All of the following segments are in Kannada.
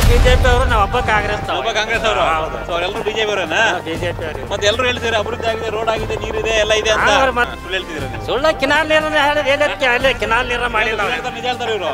ಬಿಜೆಪಿ ಅವರು ನಾವು ಒಬ್ಬ ಕಾಂಗ್ರೆಸ್ ಒಬ್ಬ ಕಾಂಗ್ರೆಸ್ ಅವರು ಸೊ ಅವರೆಲ್ಲರೂ ಬಿಜೆಪಿ ಅವರೇನಾ ಬಿಜೆಪಿ ಅವರು ಮತ್ತೆ ಎಲ್ಲರೂ ಹೇಳ್ತಿದ್ದಾರೆ ಅಭಿವೃದ್ಧಿ ಆಗಿದೆ ರೋಡ್ ಆಗಿದೆ ನೀರಿದೆ ಎಲ್ಲ ಇದೆ ಅಂತ ಅವ್ರು ಮತ್ತ್- ಸುಳ್ಳು ಹೇಳ್ತಿದ್ದೀರಾ ನೀವು? ಸುಳ್ಳ ಕಿನಾಲ್ ನೀರ ಹೇಳಕ್ಕೆ ಅಲ್ಲೇ ಕಿನಾಲ್ ನೀರ ಮಾಡಿಲ್ಲ ಸುಳ್ಳು ಹೇಳ್ತಾರೆ, ನಿಜ ಹೇಳ್ತಾರೆ ಇವರು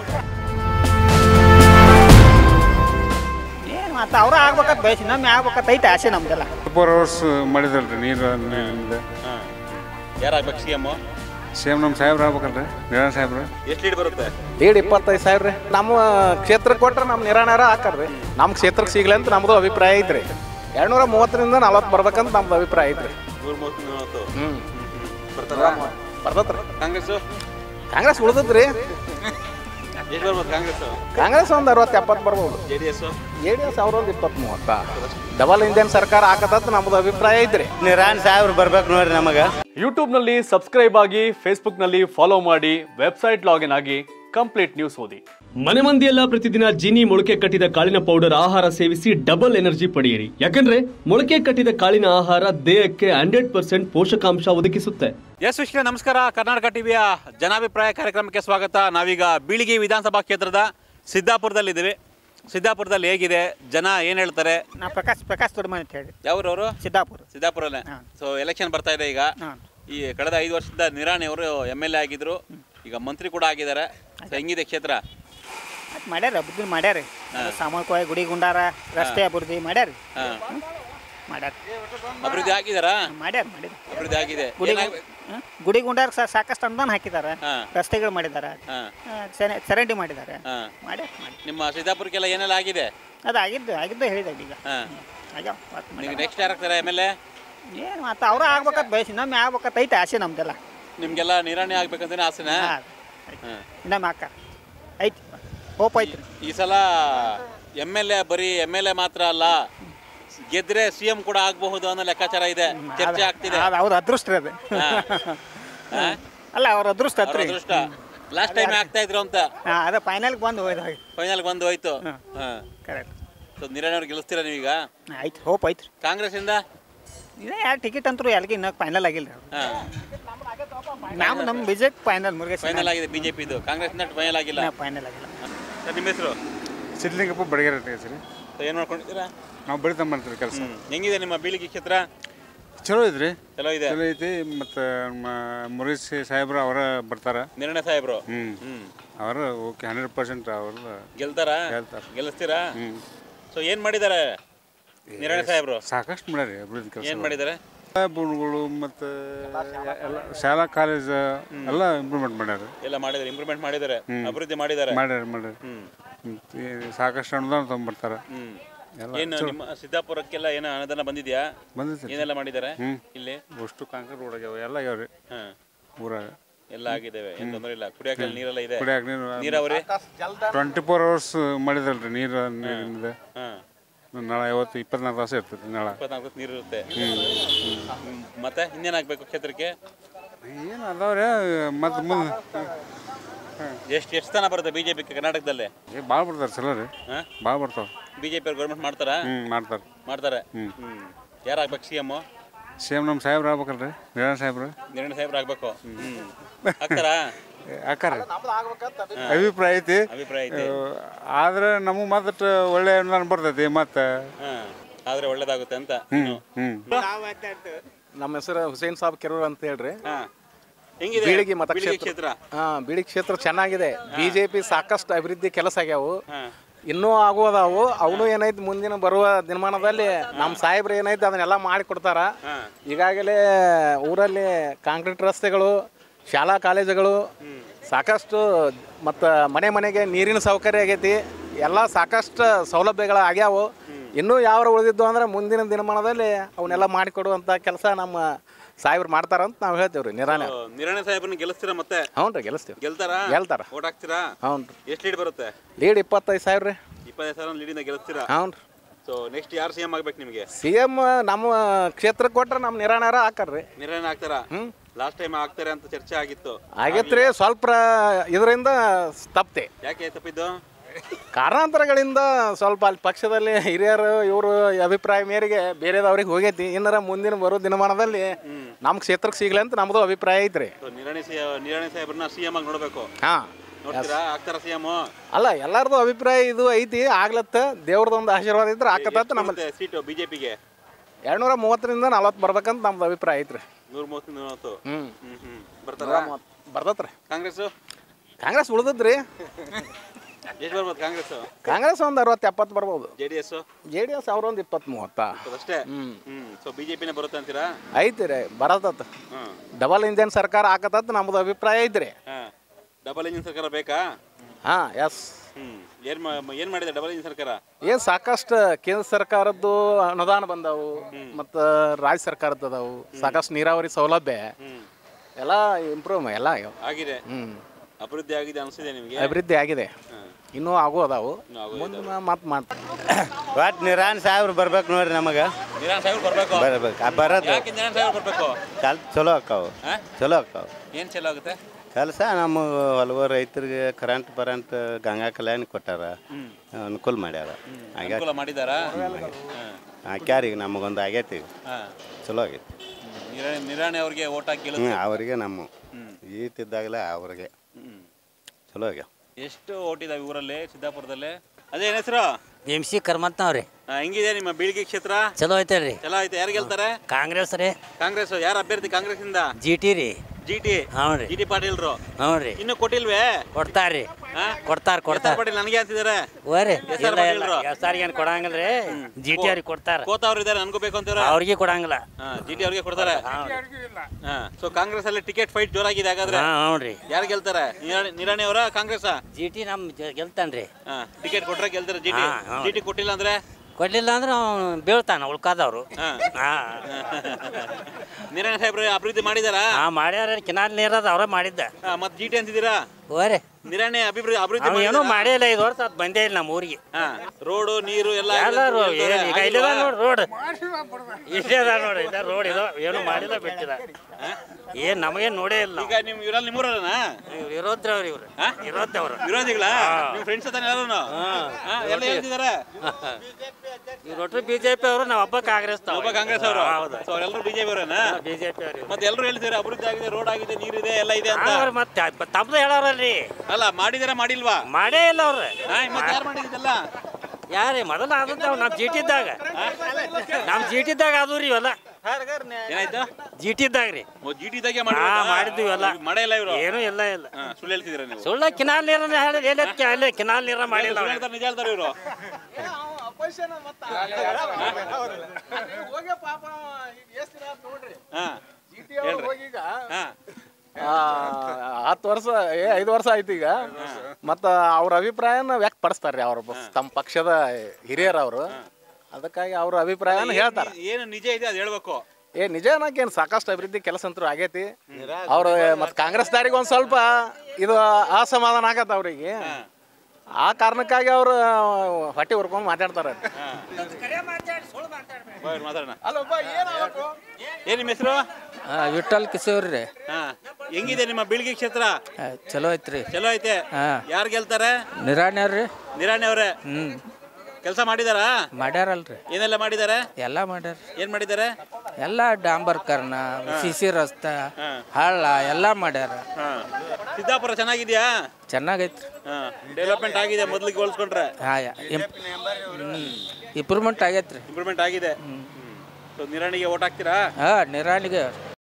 ಏನು ಮತ್ತೆ ಅವ್ರು ಆಗ್ಬೇಕಂತ ಬಯಸಿ ನಮ್ಗೆ ಆಗ್ಬೇಕಂತ ಐತೆ ಆಸೆ ನಮ್ದೆಲ್ಲ ಫೋರ್ ಅವರ್ಸ್ ಮಾಡಿದಲ್ರಿ ನೀರು ನೀರಿಂದ ಯಾರಾಗ್ಬೇಕು ಸಿ ಎಮ್ ಸೇಮ್ ನಮ್ಮ ಸಾಹೇಬ್ರು ಆಗ್ಬೇಕಲ್ರಿ ನಿರಾಣ ಸಾಹೇಬ್ರು ಎಷ್ಟು ಲೀಡ್ ಬರುತ್ತೆ ಲೀಡ್ ಇಪ್ಪತ್ತೈದು ಸಾವಿರ ರೀ ನಮ್ಮ ಕ್ಷೇತ್ರಕ್ಕೆ ಕೊಟ್ರೆ ನಮ್ಮ ನಿರಾಣಾರ ಹಾಕರ್ರಿ ನಮ್ಮ ಕ್ಷೇತ್ರಕ್ಕೆ ಸಿಗ್ಲಿ ಅಂತ ನಮ್ಮದು ಅಭಿಪ್ರಾಯ ಐತ್ರಿ ಎರಡ್ನೂರ ಮೂವತ್ತರಿಂದ ನಲ್ವತ್ತು ಬರ್ಬೇಕಂತ ನಮ್ದು ಅಭಿಪ್ರಾಯ ಐತ್ರಿ ನೂರ ಮೂವತ್ತು ಮೂವತ್ತು ಹ್ಞೂ ಬರ್ತಾರಾ ಬರ್ತತ್ರಿ ಕಾಂಗ್ರೆಸ್ ಕಾಂಗ್ರೆಸ್ ಉಳ್ದತ್ರಿ ಎಷ್ಟು ಬರ್ಬೋದು ಕಾಂಗ್ರೆಸ್ ಕಾಂಗ್ರೆಸ್ ಒಂದು ಅರವತ್ತು ಎಪ್ಪತ್ತು ಬರ್ಬೋದು J D S J D S ಅವ್ರೊಂದು ಇಪ್ಪತ್ತು ಮೂವತ್ತ ಡಬಲ್ ಇಂಡಿಯನ್ ಸರ್ಕಾರ ಹಾಕತ್ತಂತ ನಮ್ಮದು ಅಭಿಪ್ರಾಯ ಐತ್ರಿ ನಿರಾಣ್ ಸಾಹೇಬ್ರು ಬರ್ಬೇಕು ನೋಡ್ರಿ ನಮಗೆ ಯೂಟ್ಯೂಬ್ನಲ್ಲಿ ಸಬ್ಸ್ಕ್ರೈಬ್ ಆಗಿ ಫೇಸ್ಬುಕ್ನಲ್ಲಿ ಫಾಲೋ ಮಾಡಿ ವೆಬ್ಸೈಟ್ ಲಾಗಿನ್ ಆಗಿ ಕಂಪ್ಲೀಟ್ ನ್ಯೂಸ್ ಓದಿ ಮನೆ ಮಂದಿಯೆಲ್ಲ ಪ್ರತಿದಿನ ಜೀನಿ ಮೊಳಕೆ ಕಟ್ಟಿದ ಕಾಳಿನ ಪೌಡರ್ ಆಹಾರ ಸೇವಿಸಿ ಡಬಲ್ ಎನರ್ಜಿ ಪಡೆಯಿರಿ ಯಾಕಂದ್ರೆ ಮೊಳಕೆ ಕಟ್ಟಿದ ಕಾಳಿನ ಆಹಾರ ದೇಹಕ್ಕೆ ಹಂಡ್ರೆಡ್ ಪರ್ಸೆಂಟ್ ಪೋಷಕಾಂಶ ಒದಗಿಸುತ್ತೆ ಎಸ್ ವಿಶ್ವ ನಮಸ್ಕಾರ ಕರ್ನಾಟಕ ಟಿವಿಯ ಜನಾಭಿಪ್ರಾಯ ಕಾರ್ಯಕ್ರಮಕ್ಕೆ ಸ್ವಾಗತ ನಾವೀಗ ಬೀಳಿಗಿ ವಿಧಾನಸಭಾ ಕ್ಷೇತ್ರದ ಸಿದ್ದಾಪುರದಲ್ಲಿದ್ದೀವಿ ಸಿದ್ದಾಪುರದಲ್ಲಿ ಹೇಗಿದೆ ಜನ ಏನು ಹೇಳ್ತಾರೆ ನಾ ಪ್ರಕಾಶ್ ಪ್ರಕಾಶ್ ದೊಡ್ಡಮನೆ ಅಂತ ಹೇಳಿ ಯಾವ್ರವರು ಸಿದ್ದಾಪುರ ಸಿದ್ದಾಪುರನೇ ಹಾ. ಸೊ ಎಲೆಕ್ಷನ್ ಬರ್ತಾ ಇದೆ ಈಗ ಹಾಂ ಈ ಕಳೆದ ಐದು ವರ್ಷದಿಂದ ನಿರಾಣಿ ಅವರು ಎಮ್ ಎಲ್ ಎ ಆಗಿದ್ರು ಈಗ ಮಂತ್ರಿ ಕೂಡ ಆಗಿದ್ದಾರೆ ಸೊ ಹೆಂಗಿದೆ ಕ್ಷೇತ್ರ ಅದು ಮಾಡ್ಯಾರ ಅಭಿವೃದ್ಧಿ ಮಾಡ್ಯಾರ ಸಾಮೂಹಿಕವಾಗಿ ಗುಡಿ ಗುಂಡಾರ ರಸ್ತೆ ಅಭಿವೃದ್ಧಿ ಮಾಡ್ಯಾರ ಹಾಂ ಮಾಡ್ಯಾರ ಅಭಿವೃದ್ಧಿ ಆಗಿದಾರಾ ಮಾಡ್ಯಾರ ಮಾಡಿದ್ರು ಅಭಿವೃದ್ಧಿ ಆಗಿದೆ ಗುಡಿ ಏನಾಗ್ಬೇಕು ಹಾ? ಗುಡಿ ಗುಂಡಾರ ಸಾ- ಸಾಕಷ್ಟು ಅನುದಾನ ಹಾಕಿದ್ದಾರೆ ಹಾ. ರಸ್ತೆಗಳು ಮಾಡಿದ್ದಾರೆ ಹಾಂ ಚರಂಡಿ ಮಾಡಿದ್ದಾರೆ ಹಾಂ ಮಾಡ್ಯಾರ ಮಾಡಿ ನಿಮ್ಮ ಸಿದ್ದಾಪುರಕ್ಕೆಲ್ಲ ಏನೆಲ್ಲ ಆಗಿದೆ ಅದು ಆಗಿದ್ದು ಆಗಿದ್ದು ಹೇಳಿದೆ ಈಗ ಹಾಂ ಆಗ್ಯಾವ ಮಾತ್ ನೀವು ಮಾಡ್ಯಾರ. ನೆಕ್ಸ್ಟ್ ಯಾರಾಗ್ತಾರೆ ಎಮ್ ಎಲ್ ಎ ಏನು ಮತ್ತೆ ಅವ್ರು ಆಗ್ಬೇಕಂತ ಬಯಸಿ ನಮ್ಗೆ ಆಗ್ಬೇಕಂತ ಐತೆ ಆಸೆ ನಮ್ದೆಲ್ಲ ನಿಮಗೆಲ್ಲ ನಿರಾಣಿ ಆಗ್ಬೇಕಂತಾನೆ ಆಸೆನಾ ಹಾಂ ಹಾಂ ಇನ್ನೊಮ್ಮೆ ಅಕ್ಕ ಐತಿ ಹೋಪ್ ಐತ್ರಿ ಈ ಸಲ ಎಮ್ ಎಲ್ ಎ ಬರೀ ಎಮ್ ಎಲ್ ಎ ಮಾತ್ರ ಅಲ್ಲ ಗೆದ್ರೆ ಸಿ ಎಂ ಕೂಡ ಆಗಬಹುದು ಅನ್ನೋ ಲೆಕ್ಕಾಚಾರ ಇದೆ ಚರ್ಚೆ ಆಗ್ತಿದೆ ಅದು ಅವ್ರ ಅದೃಷ್ಟ ರೀ ಅದು ಹಾ. ಹಾ? ಅಲ್ಲ ಅವ್ರ ಅದೃಷ್ಟ ಅವ್ರ ಹತ್ರಿ ಅದೃಷ್ಟ ಲಾಸ್ಟ್ ಟೈಮ್ ಆಗ್ತಾ ಇದ್ರು ಅಂತ ಹಾಂ ಅದು ಫೈನಲ್ಗೆ ಬಂದು ಹೋಯ್ದು ಫೈನಲ್ ಬಂದು ಹೋಯ್ತು ಹಾಂ ಕರೆಕ್ಟ್ ಸೊ ನಿರಾಣಿ ಅವ್ರು ಗೆಲ್ಲಿಸ್ತೀರಾ ನೀವೀಗ ಐತಿ ಹೋಪ್ ಐತ್ರಿ ಕಾಂಗ್ರೆಸ್ ಇಂದ ಇದೇ ಯಾರು ಟಿಕೆಟ್ ಅಂತೂ ಎಲ್ಲಿಗೆ ಇನ್ನೂ ಫೈನಲ್ ಆಗಿಲ್ಲ ರೀ ಹಾ ನಾವು ನಮ್ಮ B J P final Murugesh final ಆಗಿದೆ ಬಿಜೆಪಿ ಇದು ಕಾಂಗ್ರೆಸ್ ಇಂದ ಫೈನಲ್ ಆಗಿಲ್ಲ ಫೈನಲ್ ಆಗಿಲ್ಲ ಸರ್ ನಿಮ್ಮ ಹೆಸರು ಸಿದ್ಲಿಂಗಪ್ಪ ಬಡಗೇರಿ ಅಂತ ಹೆಸರು ಏನು ಮಾಡ್ಕೊಂಡಿದ್ದೀರಾ ನಾವು ಬಡಿತ ಮಾಡ್ತೀವಿ ಕೆಲಸ ಹ್ಮ್. ಹೆಂಗಿದೆ ನಿಮ್ಮ ಬೀಳಿಗೆ ಕ್ಷೇತ್ರ ಚಲೋ ಐತ್ರಿ ಚಲೋ ಇದೆ ಚಲೋ ಐತಿ ಮತ್ತು ನಮ್ಮ ಮುರೇಶ್ ಸಾಹೇಬ್ರು ಅವರ ಬರ್ತಾರ ನಿರ್ಣಯ ಸಾಹೇಬ್ರು ಹ್ಞೂ ಹ್ಮ್ ಅವರು ಓಕೆ ಹಂಡ್ರೆಡ್ ಪರ್ಸೆಂಟ್ ಅವ್ರ ಗೆಲ್ತಾರಾ ಗೆಲ್ತಾರ. ಗೆಲ್ಲಿಸ್ತೀರಾ ಹ್ಞೂ ಸೊ ಏನ್ ಮಾಡಿದ್ದಾರೆ ನಿರ್ಣಯ ಸಾಹೇಬ್ರು ಸಾಕಷ್ಟು ಮಾಡ್ಯಾರಿ ಅಭಿವೃದ್ಧಿ ಕೆಲಸ ಏನ್ ಮಾಡಿದ್ದಾರೆ ಬೋರ್ಡ್ಗಳು ಮತ್ತು ಎಲ್ಲ ಶಾಲಾ ಕಾಲೇಜ್ ಎಲ್ಲ ಇಂಪ್ರೂವ್ಮೆಂಟ್ ಮಾಡ್ಯಾರ ಎಲ್ಲ ಮಾಡಿದ್ದಾರೆ ಇಂಪ್ರೂವ್ಮೆಂಟ್ ಮಾಡಿದ್ದಾರೆ ಅಭಿವೃದ್ಧಿ ಮಾಡಿದ್ದಾರೆ ಮಾಡ್ಯಾರ ಮಾಡ್ಯಾರ ಹ್ಮ್ ಮತ್ತೆ ಸಾಕಷ್ಟು ಅನುದಾನ ತೊಗೊಂಬರ್ತಾರ ಹ್ಮ್ ಎಲ್ಲ ಏನು ನಿಮ್ಮ ಸಿದ್ದಾಪುರಕ್ಕೆಲ್ಲ ಏನೋ ಅನುದಾನ ಬಂದಿದ್ಯಾ ಬಂದೈತಿ ಏನೆಲ್ಲ ಮಾಡಿದ್ದಾರೆ ಹ್ಮ್. ಇಲ್ಲಿ ಅಷ್ಟು ಕಾಂಕ್ರೀಟ್ ರೋಡ್ ಆಗ್ಯಾವ ಎಲ್ಲ ಆಗ್ಯಾವ್ರಿ ಹಾ ಊರಾಗ ಎಲ್ಲ ಆಗಿದ್ದಾವೆ ಏನ್ ತೊಂದರೆ ಇಲ್ಲ ಕುಡಿಯಕ್ಕೆ ನೀರೆಲ್ಲ ಇದೆ ಕುಡಿಯಾಕ ನೀರು ನೀರಾವರಿ ಟ್ವೆಂಟಿ ಫೋರ್ ಅವರ್ಸ್ ಮಾಡಿದಲ್ರಿ ನೀರು ನೀರಿಂದ ಹಾ ನಾಳೆ ಐವತ್ತು ಇಪ್ಪತ್ನಾಲ್ಕು ತಾಸು ಇರ್ತೈತಿ ನಾಳೆ ಇಪ್ಪತ್ನಾಲ್ಕು ನೀರು ಇರುತ್ತೆ ಹ್ಮ್. ಮತ್ತೆ ಇನ್ನೇನಾಗ್ಬೇಕು ಕ್ಷೇತ್ರಕ್ಕೆ ಏನು ಅದಾವ್ರಿ ಮತ್ತೆ ಮುಂದೆ ಎಷ್ಟು ಎಷ್ಟು ಸ್ಥಾನ ಬರುತ್ತೆ ಬಿಜೆಪಿ ಕರ್ನಾಟಕದಲ್ಲಿ ಏ ಭಾಳ ಬರ್ತಾರೆ ಚಲೋ ರೀ ಹಾ ಭಾಳ ಬರ್ತಾವ ಬಿಜೆಪಿ ಅವ್ರು ಗೌರ್ಮೆಂಟ್ ಮಾಡ್ತಾರಾ ಹ್ಞೂ ಮಾಡ್ತಾರೆ ಮಾಡ್ತಾರೆ ಹ್ಮ್. ಹ್ಮ್ ಯಾರಾಗ್ಬೇಕು ಸಿ ಎಮ್ ಸೇಮ್ ನಮ್ಮ ಸಾಹೇಬ್ರು ಆಗ್ಬೇಕಲ್ರಿ ನಿರಾಣ ಸಾಹೇಬ್ರು ನಿರ್ಣಯ ಸಾಹೇಬ್ರು ಆಗ್ಬೇಕು ಹ್ಮ್ ಆಗ್ತಾರಾ ಆಕಾರ ಅಭಿಪ್ರಾಯ ಐತಿ ಅಭಿಪ್ರಾಯ ಐತಿ ಆದ್ರೆ ನಮಗೆ ಮತ್ತೆ ಒಳ್ಳೆ ಅನುದಾನ ಬರ್ತೈತಿ ಮತ್ತೆ ಹಾ ಆದ್ರೆ ಒಳ್ಳೇದಾಗುತ್ತೆ ಅಂತ ಹ್ಞೂ ಹ್ಞೂ ನಮ್ಮ ಹೆಸರು ಹುಸೇನ್ ಸಾಬ್ ಕೆರೂರ್ ಅಂತ ಹೇಳ್ರಿ ಹಾ ಹೆಂಗಿದೆ ಬೀಳಿಗಿ ಬೀಳಿಗಿ ಮತಕ್ಷೇತ್ರ ಕ್ಷೇತ್ರ ಹಾ ಬೀಳಿ ಕ್ಷೇತ್ರ ಚೆನ್ನಾಗಿದೆ ಬಿಜೆಪಿ ಸಾಕಷ್ಟು ಅಭಿವೃದ್ಧಿ ಕೆಲಸ ಆಗ್ಯಾವು ಹಾ ಇನ್ನೂ ಆಗುವುದಾವು ಅವನು ಏನೈತಿ ಮುಂದಿನ ಬರುವ ದಿನಮಾನದಲ್ಲಿ ನಮ್ಮ ಸಾಹೇಬ್ರು ಏನೈತಿ ಅದನ್ನೆಲ್ಲ ಮಾಡಿ ಕೊಡ್ತಾರ ಹಾ ಈಗಾಗಲೇ ಊರಲ್ಲಿ ಕಾಂಕ್ರೀಟ್ ರಸ್ತೆಗಳು ಶಾಲಾ ಕಾಲೇಜುಗಳು ಸಾಕಷ್ಟು ಮತ್ತು ಮನೆ ಮನೆಗೆ ನೀರಿನ ಸೌಕರ್ಯ ಆಗೈತಿ ಎಲ್ಲ ಸಾಕಷ್ಟು ಸೌಲಭ್ಯಗಳು ಆಗ್ಯಾವು ಇನ್ನೂ ಯಾವ ಉಳಿದಿದ್ದು ಅಂದ್ರೆ ಮುಂದಿನ ದಿನಮಾನದಲ್ಲಿ ಅವನ್ನೆಲ್ಲ ಮಾಡಿಕೊಡುವಂಥ ಕೆಲಸ ನಮ್ಮ ಸಾಹೇಬ್ರು ಮಾಡ್ತಾರಂತ ನಾವು ಹೇಳ್ತೇವೆ ರೀ ನಿರಾಣೆ ಸೊ, ನಿರ್ಣಯ ಸಾಹೇಬ್ರನ್ನ ಗೆಲ್ಲಿಸ್ತೀರಾ ಮತ್ತೆ ಹ್ಞೂ ರೀ ಗೆಲ್ಲಿಸ್ತೀವಿ ಗೆಲ್ತಾರಾ ಗೆಲ್ತಾರ. ಓಟ್ ಹಾಕ್ತೀರಾ ಹ್ಞೂ ರೀ ಎಷ್ಟು ಲೀಡ್ ಬರುತ್ತೆ ಲೀಡ್ ಇಪ್ಪತ್ತೈದು ಸಾವಿರ ರೀ ಇಪ್ಪತ್ತೈದು ಸಾವಿರ ಲೀಡಿಂದ ಗೆಲ್ಲಿಸ್ತೀರಾ ಹ್ಞೂ ರೀ ಸೊ ನೆಕ್ಸ್ಟ್ ಯಾರು ಸಿ ಎಂ ಆಗ್ಬೇಕು ನಿಮಗೆ ಸಿ ಎಮ್ ನಮ್ಮ ಕ್ಷೇತ್ರಕ್ಕೆ ಕೊಟ್ರೆ ನಮ್ಮ ನಿರಾಣಾರ ಹಾಕರ್ರಿ ನಿರ್ಣಯ ಆಗ್ತಾರಾ ಲಾಸ್ಟ್ ಟೈಮ್ ಆಗ್ತಾರೆ ಅಂತ ಚರ್ಚೆ ಆಗಿತ್ತು ಆಗೈತ್ರಿ ಸ್ವಲ್ಪ ಇದರಿಂದ ತಪ್ತೆ ಯಾಕೆ ತಪ್ಪಿದ್ದು ಕಾರಣಾಂತರಗಳಿಂದ ಸ್ವಲ್ಪ ಅಲ್ಲಿ ಪಕ್ಷದಲ್ಲಿ ಹಿರಿಯರು ಇವರು ಅಭಿಪ್ರಾಯ ಮೇರೆಗೆ ಬೇರೆದವ್ರಿಗೆ ಹೋಗೈತಿ ಇನ್ನರ ಮುಂದಿನ ಬರೋ ದಿನಮಾನದಲ್ಲಿ ನಮ್ಮ ಕ್ಷೇತ್ರಕ್ಕೆ ಸಿಗ್ಲಿ ಅಂತ ನಮ್ಮದು ಅಭಿಪ್ರಾಯ ಐತ್ರಿ ಸೊ ನಿರ್ಣಯ ನಿರ್ಣಯ ಸಾಹೇಬ್ರನ್ನ ಸಿ ಎಂ ಆಗಿ ನೋಡಬೇಕು ಹಾಂ ನೋಡ್ತೀರಾ ಆಗ್ತಾರ ಸಿ ಎಮ್ ಅಲ್ಲ ಎಲ್ಲರದು ಅಭಿಪ್ರಾಯ ಇದು ಐತಿ ಆಗ್ಲತ್ತ ದೇವ್ರದೊಂದು ಆಶೀರ್ವಾದ ಇದ್ರೆ ಆಕತ್ತ ನಮ್ಮಲ್ಲಿ ಸೀಟು ಬಿಜೆಪಿಗೆ ಎರಡ್ನೂರ ಮೂವತ್ತರಿಂದ ನಲ್ವತ್ತು ಬರ್ಬೇಕಂತ ನಮ್ದು ಅಭಿಪ್ರಾಯ ಐತ್ರಿ ನೂರ ಮೂವತ್ತು ನೂರತ್ತು ಹ್ಞೂ ಹ್ಮ್ ಹ್ಮ್ ಬರ್ತಾರ ಬರ್ತತ್ರಿ ಕಾಂಗ್ರೆಸ್ ಕಾಂಗ್ರೆಸ್ ಉಳ್ದದ್ರಿ ಎಷ್ಟು ಬರ್ಬೋದು ಕಾಂಗ್ರೆಸ್ ಕಾಂಗ್ರೆಸ್ ಒಂದು ಅರವತ್ತು ಎಪ್ಪತ್ತು ಬರ್ಬೋದು J D S J D S ಅವ್ರೊಂದು ಇಪ್ಪತ್ತು ಮೂವತ್ತ ಅಷ್ಟೇ ಹ್ಮ್ ಸೊ ಬಿಜೆಪಿನೇ ಬರುತ್ತೆ ಅಂತೀರಾ ಐತಿ ರೀ ಬರತತ್ ಹ್ಮ್ ಡಬಲ್ ಇಂಜನ್ ಸರ್ಕಾರ ಹಾಕತತ್ ನಮ್ದು ಅಭಿಪ್ರಾಯ ಐತ್ರಿ ಹಾ ಡಬಲ್ ಇಂಜಿನ್ ಸರ್ಕಾರ ಬೇಕಾ ಹಾಂ ಎಸ್ ಹ್ಮ್ ಏನ್ ಮಾ- ಏನ್ ಮಾಡಿದೆ ಡಬಲ್ ಇಂಜಿನ್ ಸರ್ಕಾರ ಏನು ಸಾಕಷ್ಟು ಕೇಂದ್ರ ಸರ್ಕಾರದ್ದು ಅನುದಾನ ಬಂದಾವು ಮತ್ತು ರಾಜ್ಯ ಸರ್ಕಾರದ್ದು ಅದಾವು ಸಾಕಷ್ಟು ನೀರಾವರಿ ಸೌಲಭ್ಯ ಹ್ಮ್ ಎಲ್ಲ ಇಂಪ್ರೂವ್ ಎಲ್ಲ ಆಗ್ಯಾವ ಆಗಿದೆ ಹ್ಞೂ ಅಭಿವೃದ್ಧಿ ಆಗಿದೆ ಅನ್ಸಿದೆ ನಿಮಗೆ ಅಭಿವೃದ್ಧಿ ಆಗಿದೆ ಇನ್ನೂ ಆಗು ಅದಾವು ಮುಂದೆ ಮತ್ತೆ ಮಾಡ್ತಾರೆ ಒಟ್ಟು ನಿರಾನ್ ಸಾಹೇಬ್ರು ಬರ್ಬೇಕು ನೋಡ್ರಿ ನಮಗೆ ನಿರಾಣ್ ಸಾಹೇಬ್ ಬರ್ಬೇಕು ಬರ್ಬೇಕು ಆ ಬರೋದು ಯಾಕೆ ನಿರಾಣ್ ಸಾಹೇಬ್ ಬರ್ಬೇಕು ಕೆಲ್ ಚಲೋ ಆಕ್ಕಾವು ಹಾ? ಚಲೋ ಆಕ್ಕಾವು ಏನ್ ಚಲೋ ಆಗುತ್ತೆ ಕೆಲಸ ನಮ್ಮ ಹಲವು ರೈತರಿಗೆ ಕರೆಂಟ್ ಬರಂಟ್ ಗಂಗಾ ಕಲ್ಯಾಣ ಕೊಟ್ಟಾರ ಅನುಕೂಲ ಮಾಡ್ಯಾರ ಹಾಗಾಗಿ ಅನುಕೂಲ ಮಾಡಿದಾರಾ ಹಾಕ್ಯಾರ ಈಗ ನಮಗೊಂದು ಆಗೈತಿ ಈಗ ಹಾ ಚಲೋ ಆಗೈತಿ ನಿರಾ- ನಿರಾಣಿ ಅವ್ರಿಗೆ ಓಟ್ ಹಾಕಿ ಹ್ಞೂ ಅವರಿಗೆ ನಮ್ಮ ಈತಿದ್ದಾಗಲೇ ಅವ್ರಿಗೆ ಚಲೋ ಆಗ್ಯಾವ ಎಷ್ಟು ಓಟ್ ಇದಾವೆ ಊರಲ್ಲಿ ಸಿದ್ದಾಪುರದಲ್ಲಿ ಅದೇ ಏನ್ ಹೆಸರು ಎಮ್ ಸಿ ಕರ್ಮತ್ನವ್ರಿ ಹೆಂಗಿದೆ ನಿಮ್ಮ ಬೀಳ್ಗಿ ಕ್ಷೇತ್ರ ಚಲೋ ಐತಲ್ರಿ ಚಲೋ ಐತೆ ಯಾರು ಗೆಲ್ತಾರೆ ಕಾಂಗ್ರೆಸ್ ರೀ ಕಾಂಗ್ರೆಸ್ ಯಾರು ಅಭ್ಯರ್ಥಿ ಕಾಂಗ್ರೆಸ್ ಇಂದ ಜಿ ಟಿ ರೀ ಜಿ ಟಿ ಹ್ಞೂ ರೀ ಜಿ ಟಿ ಪಾಟೀಲ್ರು ಹ್ಞೂ ರೀ ಇನ್ನು ಕೊಟ್ಟಿಲ್ವೇ ಕೊಡ್ತಾರ್ರಿ ಹಾ? ಕೊಡ್ತಾರ ಎಸ್ ಆರ್ ಕೊಡ್ತಾರ ಪಾಟೀಲ್ ನನಗೆ ಅಂತಿದ್ದಾರೆ ಓರಿ ಎಸ್ ಆರ್ ಇಲ್ಲ ಇಲ್ಲ ಪಾಟೀಲ್ರು? ಎಸ್ ಆರ್ಗೆ ಏನು ಕೊಡಂಗಿಲ್ರಿ ಜಿ ಟಿ ಅವ್ರಿಗೆ ಕೊಡ್ತಾರ ಕೋತ ಅವ್ರು ಇದ್ದಾರೆ ನನಗೂ ಬೇಕು ಅಂತಾರೆ ಅವ್ರಿಗೆ ಕೊಡಂಗಿಲ್ಲ ಜಿ ಟಿ ಅವ್ರಿಗೆ ಕೊಡ್ತಾರೆ ಸೊ ಕಾಂಗ್ರೆಸ್ ಅಲ್ಲಿ ಟಿಕೆಟ್ ಫೈಟ್ ಜೋರಾಗಿದೆ ಹಾಗಾದ್ರೆ ಹಾಂ ಹ್ಞೂ ರೀ ಯಾರು ಗೆಲ್ತಾರೆ ನಿರಾಣಿ- ನಿರಾಣಿ ಅವರ ಕಾಂಗ್ರೆಸ್ ಜಿ ಟಿ ನಮ್ಮ ಗೆಲ್ತಾನ್ರಿ ಟಿಕೆಟ್ ಕೊಟ್ರೆ ಗೆಲ್ತಾರೆ ಜಿ ಟಿ ಹಾ, ಹೌದು. ಜಿ ಟಿ ಕೊಟ್ಟಿಲ್ಲ ಅಂದ್ರೆ ಕೊಡ್ಲಿಲ್ಲ ಅಂದ್ರೆ ಅವ್ನು ಬೀಳ್ತಾನ ಉಳ್ಕಾದವ್ರು ಹಾ. ಹಾಂ ನಿರಾಣಿ ಸಾಹೇಬ್ರು ಅಭಿವೃದ್ಧಿ ಮಾಡಿದಾರಾ ಹಾಂ ಮಾಡ್ಯಾರ ಕಿನಾಲ್ ನೀರದ ಅವ್ರ ಮಾಡಿದ್ದ ಮತ್ತೆ ಜಿ ಟಿ ಅಂತಿದ್ದೀರಾ ಓರಿ ನಿರಾಣಿ ಅಭಿವೃದ್ಧಿ ಅಭಿವೃದ್ಧಿ ಅವ್ ಏನೂ ಮಾಡಿದಾರಾ? ಮಾಡೇ ಇಲ್ಲ ಐದು ವರ್ಷ ಅದು ಬಂದೇ ಇಲ್ಲ ನಮ್ಮ ಊರಿಗೆ ಹಾ ರೋಡು ನೀರು ಎಲ್ಲ ಎಲ್ಲರೂ ಹೇಳ್ತಾರೆ. ಏನು ಈಗ ಇಲ್ಲದ ನೋಡಿ ರೋಡ್ ಇಷ್ಟೇ ಅದ ನೋಡಿ ಇದ ರೋಡ್ ಇದು ಏನು ಮಾಡಿಲ್ಲ ಬಿಟ್ಟಿಲ್ಲ ಏನ್ ನಮಗೇನ್ ನೋಡೇ ಇಲ್ಲ ಈಗ ನಿಮ್ ಇವರಲ್ಲಿ ನಿಮ್ಮೂರನ ಇರೋದ್ರ ಅವ್ರು ಇವ್ರು ಇರೋದವ್ರು ವಿರೋಧಿಗಳ ನಿಮ್ ಫ್ರೆಂಡ್ಸ್ ತಾನೆ ಎಲ್ಲರೂ ಎಲ್ಲ ಹೇಳ್ತಿದಾರೆ ಇವ್ರು ಒಟ್ಟು ಬಿಜೆಪಿ ಅವರು ನಾವು ಹಬ್ಬ ಕಾಂಗ್ರೆಸ್ ಒಬ್ಬ ಕಾಂಗ್ರೆಸ್ ಅವರು ಹೌದು ಸೊ ಎಲ್ಲರೂ ಬಿಜೆಪಿ ಅವರೇನಾ ಬಿಜೆಪಿ ಅವರು ಮತ್ತೆ ಎಲ್ಲರೂ ಹೇಳ್ತಿದ್ದಾರೆ ಅಭಿವೃದ್ಧಿ ಆಗಿದೆ ರೋಡ್ ಆಗಿದೆ ನೀರಿದೆ ಎಲ್ಲ ಇದೆ ಅಂತ ಅವ್ರು ಮತ್ತೆ ತಪ್ಪದು ಹೇಳೋರಲ್ರಿ ಅಲ್ಲ ಮಾಡಿದಾರ ಮಾಡಿಲ್ವಾ ಮಾಡೇ ಇಲ್ಲ ಅವ್ರು ಹಾ, ಮತ್ತೆ ಯಾರು ಮಾಡಿದ್ದಲ್ಲ ಯಾರೇ ಮೊದಲ ಆದದ್ದು ನಮ್ಮ ಜಿ ಟಿ ಇದ್ದಾಗ ನಮ್ಮ ಜಿ ಟಿ ಇದ್ದಾಗ ಅದು ರೀ ಇವೆಲ್ಲ ಏನಾಯ್ತು ಜಿ ಟಿ ಇದ್ದಾಗ ರೀ ಜಿ ಟಿ ದಾಗೆ ಹಾ ಮಾಡಿದ್ವಿ ಇವೆಲ್ಲ ಮಾಡೇ ಇಲ್ಲ ಇವರು ಏನೂ ಇಲ್ಲ ಇಲ್ಲ ಸುಳ್ಳು ಹೇಳ್ತಿದ್ದೀರಾ ನೀವು ಸುಳ್ಳ ಕಿನಾಲ್ ನೀರನ್ನ ಹೇಳಿ ಎಲ್ಲಕ್ಕೆ ಅಲ್ಲೇ ಕಿನಾಲ್ ನೀರ ಮಾಡಿಲ್ಲ ಸುಳ್ಳು ಅವ್ರು. ಹೇಳ್ತಾರೆ ನಿಜ ಹೇಳ್ತಾರೆ ಇವರು ಹಾ ಹೇಳ್ರಿ ಹಾ ಆ, ಹತ್ತು ವರ್ಷ ಏ ಐದು ವರ್ಷ ಆಯ್ತು ಈಗ ಮತ್ತು ಅವ್ರ ಅಭಿಪ್ರಾಯನ ವ್ಯಕ್ತಪಡಿಸ್ತಾರೆ ಅವ್ರ ಬ- ತಮ್ಮ ಪಕ್ಷದ ಹಿರಿಯರು ಅವರು ಅದಕ್ಕಾಗಿ ಅವ್ರ ಅಭಿಪ್ರಾಯನ ಹೇಳ್ತಾರೆ ಏನು ನಿಜ ಇದೆ ಅದು ಹೇಳ್ಬೇಕು ಏ ನಿಜ ಅನ್ನೋಕೇನು ಸಾಕಷ್ಟು ಅಭಿವೃದ್ಧಿ ಕೆಲಸ ಅಂತೂ ಆಗೈತಿ ಅವ್ರು ಮತ್ತು ಕಾಂಗ್ರೆಸ್ ದಾರಿಗೆ ಒಂದು ಸ್ವಲ್ಪ ಇದು ಅಸಮಾಧಾನ ಆಗತ್ತೆ ಅವ್ರಿಗೆ ಆ ಕಾರಣಕ್ಕಾಗಿ ಅವರು ಹೊಟ್ಟೆ ಹುರ್ಕೊಂಡು ಮಾತಾಡ್ತಾರೆ ಹೋಗಿ ಮಾತಾಡೋಣ ಏನ್ ನಿಮ್ಮ ಹೆಸರು ವಿಠಲ್ ಕಿಶೋರ್ ರೀ ಹಾ ಹೆಂಗಿದೆ ನಿಮ್ಮ ಬೀಳ್ಗಿ ಕ್ಷೇತ್ರ ಚಲೋ ಐತ್ರಿ ಚಲೋ ಐತೆ ಹಾ. ಯಾರು ಗೆಲ್ತಾರೆ ನಿರಾಣ್ಯರ್ ರೀ ನಿರಾಣಿ ಅವರೇ ಹ್ಮ್ ಕೆಲಸ ಮಾಡಿದಾರಾ ಮಾಡ್ಯಾರಲ್ರಿ ಏನೆಲ್ಲ ಮಾಡಿದ್ದಾರೆ ಎಲ್ಲ ಮಾಡ್ಯಾರ ಏನ್ ಮಾಡಿದ್ದಾರೆ ಎಲ್ಲ ಡಾಂಬರ್ಕರ್ನ ಸಿ ಸಿ ರಸ್ತೆ ಹಳ್ಳ ಎಲ್ಲ ಮಾಡ್ಯಾರ ಹಾ. ಸಿದ್ದಾಪುರ ಚೆನ್ನಾಗಿದ್ಯಾ ಚೆನ್ನಾಗೈತ್ರಿ ಡೆವಲಪ್ಮೆಂಟ್ ಆಗಿದೆ ಮೊದ್ಲಿಗೆ ಹೋಲಿಸ್ಕೊಂಡ್ರೆ ಹಾ ಇಂಪ್ರೂವ್ಮೆಂಟ್ ಆಗೈತ್ರಿ ಇಂಪ್ರೂವ್ಮೆಂಟ್ ಆಗಿದೆ ಸೊ ನಿರಾಣಿಗೆ ಓಟ್ ಹಾಕ್ತೀರಾ ಹಾ ನಿರಾಣಿಗೆ